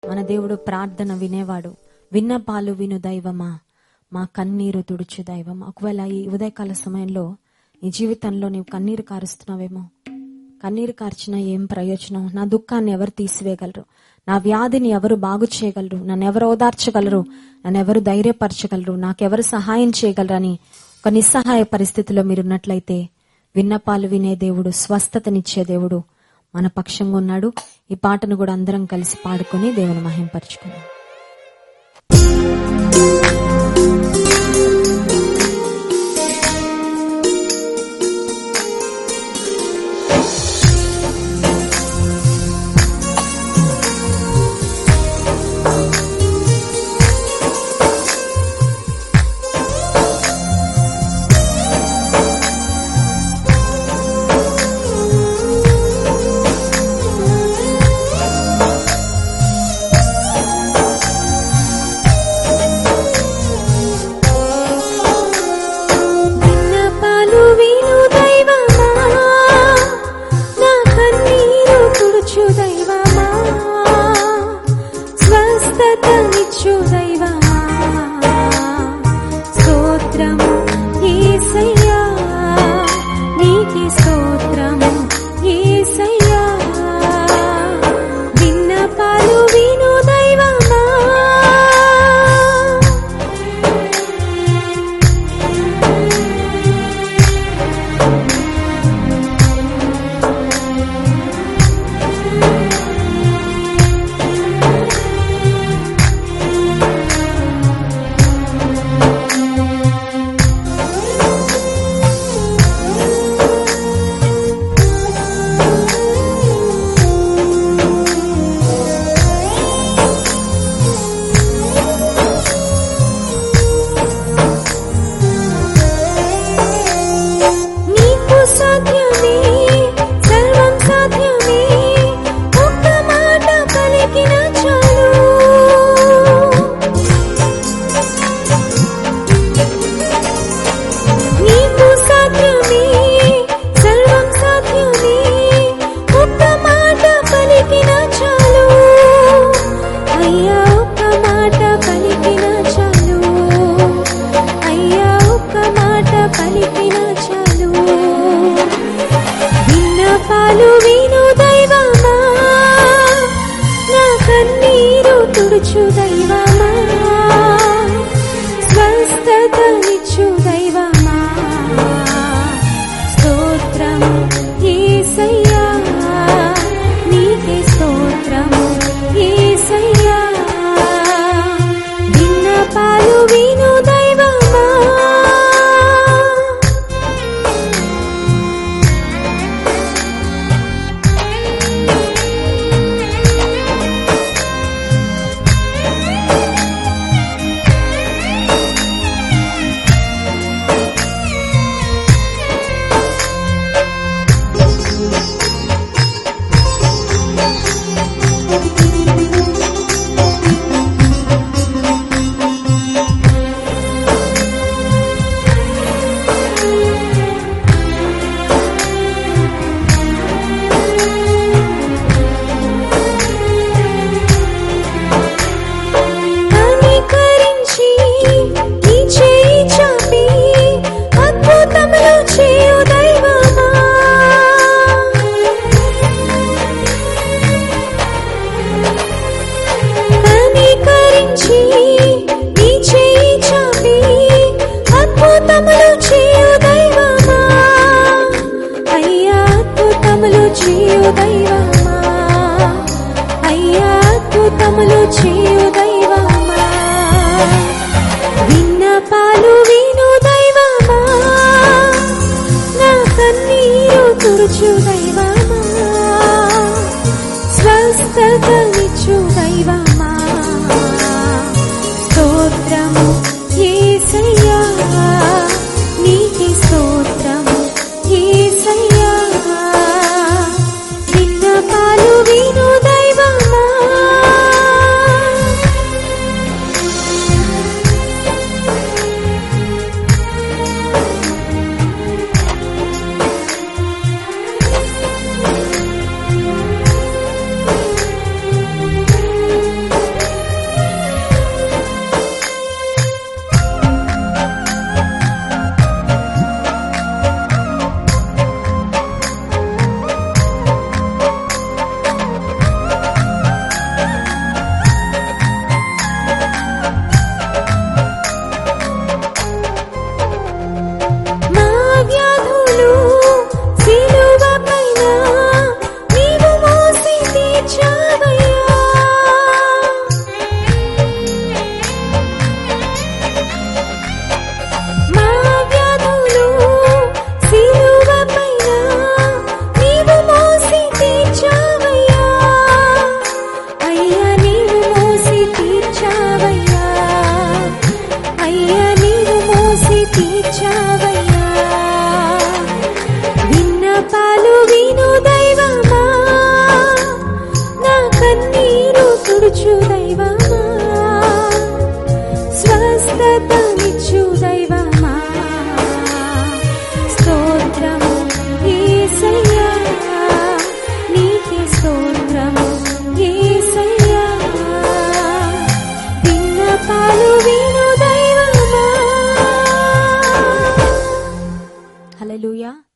మన దేవుడు ప్రార్థన వినేవాడు విన్నపాలు విను దైవమా మా కన్నీరు తుడుచు దైవం ఒకవేళ ఈ ఉదయకాల సమయంలో నీ జీవితంలో నీవు కన్నీరు కారుస్తున్నావేమో కన్నీరు కార్చిన ఏం ప్రయోజనం నా దుఃఖాన్ని ఎవరు తీసివేయగలరు నా వ్యాధిని ఎవరు బాగు చేయగలరు నన్ను ఎవరు ఓదార్చగలరు నన్ను ఎవరు ధైర్యపరచగలరు నాకెవరు సహాయం చేయగలరు అని ఒక నిస్సహాయ పరిస్థితిలో మీరున్నట్లయితే విన్నపాలు వినే దేవుడు స్వస్థతనిచ్చే దేవుడు మన పక్షంగా ఉన్నాడు ఈ పాటను కూడా అందరం కలిసి పాడుకొని దేవుని మహింపరచుకున్నాం విన్నపాలు విను దైవమా నా కన్నీరు తుడుచు దైవమా స్వస్థతనిచ్చు దైవమా స్తోత్రము యేసయ్యా నీకే స్తోత్రము యేసయ్యా విన్నపాలు విను దైవమా నీకు సాధ్యమే సర్వం సాధ్యమే ఒక్క మాట పలికిన చాలు నీకు సాధ్యమే సర్వం సాధ్యమే ఒక్క మాట పలికిన చాలు అయ్యా ఒక్క మాట పలికిన చాలు అయ్యా ఒక్క మాట పలికిన చాలు విన్నపాలు విను దైవమా నా కన్నీరు తుడుచు దైవమా స్వస్థతనిచ్చు దైవమా స్తోత్రము యేసయ్యా నీకే స్తోత్రము యేసయ్యా విన్నపాలు విను దైవమా కనికరించి నీ చేయి చాపి అద్భుతములు చేయు దైవమా కనికరించి నీ చేయి చాపి అద్భుతములు చేయు దైవమా అయ్యా అద్భుతములు చేయు దైవమా అయ్యా అద్భుతములు చేయు దైవమా విన్నపాలు విను దైవమా నా కన్నీరు తుడుచు దైవమా స్వస్థతనిచ్చు దైవమా స్తోత్రము యేసయ్యా నీకే స్తోత్రము యేసయ్యా విన్నపాలు విను దైవమా హాలెలూయా